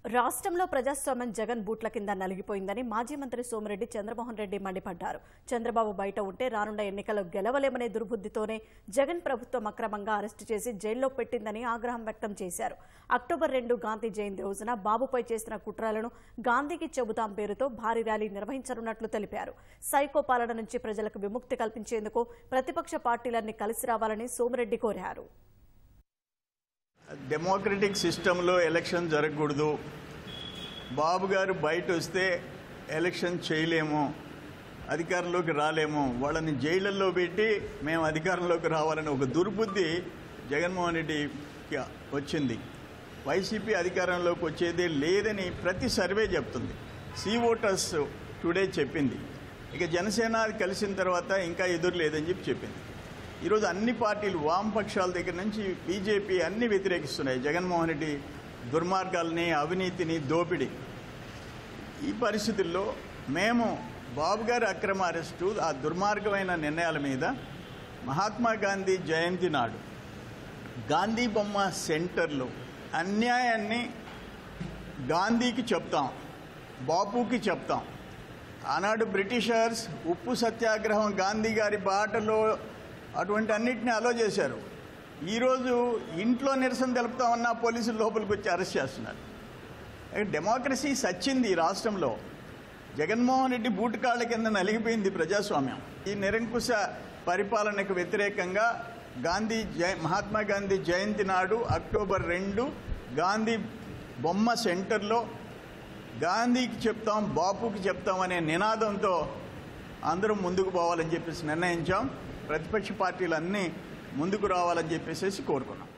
రాష్ట్రంలో ప్రజాస్వామ్యం జగన్ బూట్ల కింద నలిగిపోయిందని మాజీ మంత్రి సోమిరెడ్డి చంద్రమోహన్ రెడ్డి మండిపడ్డారు చంద్రబాబు బయట ఉంటే రానున్న ఎన్నికల్లో గెలవలేమనే దుర్బుద్ధితోనే జగన్ ప్రభుత్వం అక్రమంగా అరెస్టు చేసి జైల్లో పెట్టిందని ఆగ్రహం వ్యక్తం చేశారు అక్టోబర్ రెండు గాంధీ జయంతి రోజున బాబుపై చేసిన కుట్రలను గాంధీకి చెబుతాం పేరుతో భారీ ర్యాలీ నిర్వహించనున్నట్లు తెలిపారు సైకో పాలన నుంచి ప్రజలకు విముక్తి కల్పించేందుకు ప్రతిపక్ష పార్టీలన్నీ కలిసి రావాలని సోమిరెడ్డి కోరారు డెమోక్రటిక్ సిస్టంలో ఎలక్షన్ జరగకూడదు బాబు గారు బయట వస్తే ఎలక్షన్ చేయలేము అధికారంలోకి రాలేము వాళ్ళని జైళ్ళల్లో పెట్టి మేము అధికారంలోకి రావాలని ఒక దుర్బుద్ధి జగన్మోహన్ రెడ్డికి వచ్చింది వైసీపీ అధికారంలోకి వచ్చేదే లేదని ప్రతి సర్వే చెప్తుంది సీ ఓటర్స్ టుడే చెప్పింది ఇక జనసేన కలిసిన తర్వాత ఇంకా ఎదురు లేదని చెప్పి చెప్పింది ఈరోజు అన్ని పార్టీలు వామపక్షాల దగ్గర నుంచి బీజేపీ అన్ని వ్యతిరేకిస్తున్నాయి జగన్మోహన్ రెడ్డి దుర్మార్గాల్ని అవినీతిని దోపిడీ ఈ పరిస్థితుల్లో మేము బాబు గారి అక్రమ అరెస్టు ఆ దుర్మార్గమైన నిర్ణయాల మీద మహాత్మా గాంధీ జయంతి నాడు గాంధీ బొమ్మ సెంటర్లో అన్యాయాన్ని గాంధీకి చెప్తాం బాపుకి చెప్తాం ఆనాడు బ్రిటిషర్స్ ఉప్పు సత్యాగ్రహం గాంధీ గారి బాటలో అటువంటి అన్నిటిని అలో చేశారు ఈరోజు ఇంట్లో నిరసన తెలుపుతామన్నా పోలీసులు లోపలికి వచ్చి అరెస్ట్ చేస్తున్నారు డెమోక్రసీ సచ్చింది ఈ రాష్ట్రంలో జగన్మోహన్ రెడ్డి బూటకాళ్ల కింద నలిగిపోయింది ప్రజాస్వామ్యం ఈ నిరంకుశ పరిపాలనకు వ్యతిరేకంగా గాంధీ జయ మహాత్మా గాంధీ జయంతి నాడు అక్టోబర్ రెండు గాంధీ బొమ్మ సెంటర్లో గాంధీకి చెప్తాం బాపుకి చెప్తాం అనే నినాదంతో అందరం ముందుకు పోవాలని చెప్పేసి నిర్ణయించాం ప్రతిపక్ష పార్టీలు అన్నీ ముందుకు రావాలని చెప్పేసి కోరుకున్నాం